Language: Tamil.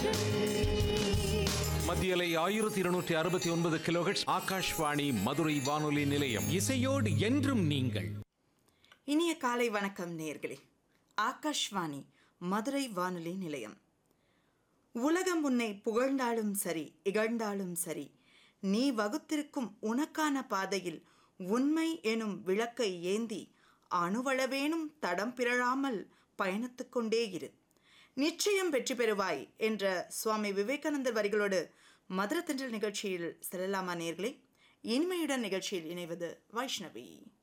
மத்தியலை ஆயிரத்தி இருநூற்றி அறுபத்தி ஒன்பது கிலோஹெட்ஸ் ஆகாஷ்வாணி மதுரை வானொலி நிலையம் இசையோடு என்றும் நீங்கள் இனிய காலை வணக்கம் நேர்களே ஆகாஷ்வாணி மதுரை வானொலி நிலையம் உலகம் உன்னை புகழ்ந்தாலும் சரி இகழ்ந்தாலும் சரி நீ வகுத்திருக்கும் உனக்கான பாதையில் உண்மை எனும் விளக்கை ஏந்தி அணுவளவேனும் தடம் பிறழாமல் பயணித்துக் கொண்டே இரு நிச்சயம் வெற்றி பெறுவாய் என்ற சுவாமி விவேகானந்தர் வரிகளோடு மதுர தென்றல் நிகழ்ச்சியில் செல்லலாமா நேர்களே இனிமையுடன் நிகழ்ச்சியில் இணைவது வைஷ்ணவி